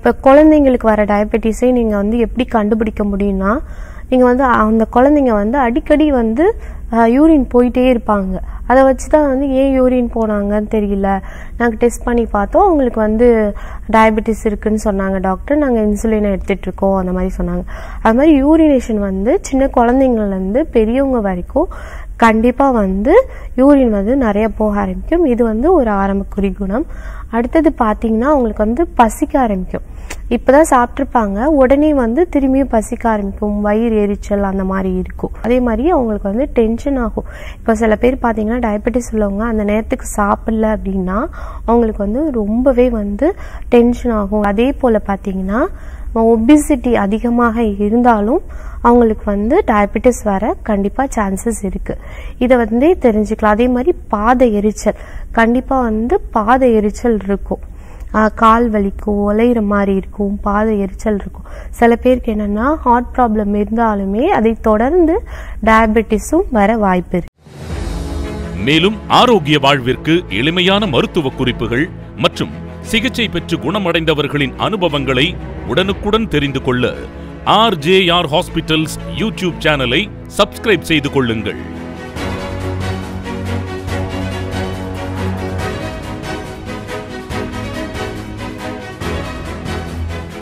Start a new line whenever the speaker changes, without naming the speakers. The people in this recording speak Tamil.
இப்போ குழந்தைங்களுக்கு வர டயபெட்டிஸை நீங்கள் வந்து எப்படி கண்டுபிடிக்க முடியும்னா நீங்கள் வந்து அந்த குழந்தைங்க வந்து அடிக்கடி வந்து யூரின் போயிட்டே இருப்பாங்க அதை வச்சு தான் வந்து ஏன் யூரின் போனாங்கன்னு தெரியல நாங்கள் டெஸ்ட் பண்ணி பார்த்தோம் அவங்களுக்கு வந்து டயபெட்டிஸ் இருக்குன்னு சொன்னாங்க டாக்டர் நாங்கள் இன்சுலின் எடுத்துட்டு இருக்கோம் அந்த மாதிரி சொன்னாங்க அது மாதிரி யூரினேஷன் வந்து சின்ன குழந்தைங்கள்லேருந்து பெரியவங்க வரைக்கும் கண்டிப்பாக வந்து யூரின் வந்து நிறைய போக ஆரம்பிக்கும் இது வந்து ஒரு ஆரம்ப குறிகுணம் அடுத்தது பார்த்தீங்கன்னா அவங்களுக்கு வந்து பசிக்க ஆரம்பிக்கும் இப்பதான் சாப்பிட்ருப்பாங்க உடனே வந்து திரும்பியும் பசிக்க ஆரம்பிக்கும் வயிறு எரிச்சல் அந்த மாதிரி இருக்கும் அதே மாதிரி அவங்களுக்கு வந்து டென்ஷன் ஆகும் இப்போ சில பேர் பார்த்தீங்கன்னா டயபெட்டிஸ் உள்ளவங்க அந்த நேரத்துக்கு சாப்பிடல அப்படின்னா அவங்களுக்கு வந்து ரொம்பவே வந்து டென்ஷன் ஆகும் அதே போல் பார்த்தீங்கன்னா ஒபிசிட்டி அதிகமாக இருந்தாலும் அவங்களுக்கு வந்து டயபெட்டிஸ் வர கண்டிப்பாக சான்சஸ் இருக்குது இதை வந்து தெரிஞ்சுக்கலாம் அதே மாதிரி பாத எரிச்சல் கண்டிப்பாக வந்து பாத எரிச்சல் இருக்கும் ஆஹ் கால் வலிக்கும் ஒலையிற மாதிரி இருக்கும் பாத எரிச்சல் இருக்கும் சில பேருக்கு என்னன்னா ஹார்ட் ப்ராப்ளம் இருந்தாலுமே அதை தொடர்ந்து டயபெட்டிஸும் வர வாய்ப்பு இருக்கு
மேலும் ஆரோக்கிய வாழ்விற்கு எளிமையான மருத்துவ குறிப்புகள் மற்றும் சிகிச்சை பெற்று குணமடைந்தவர்களின் அனுபவங்களை உடனுக்குடன் தெரிந்து கொள்ள ஆர்ஜேஆர் ஹாஸ்பிட்டல்ஸ் யூடியூப் சேனலை சப்ஸ்கிரைப் செய்து கொள்ளுங்கள்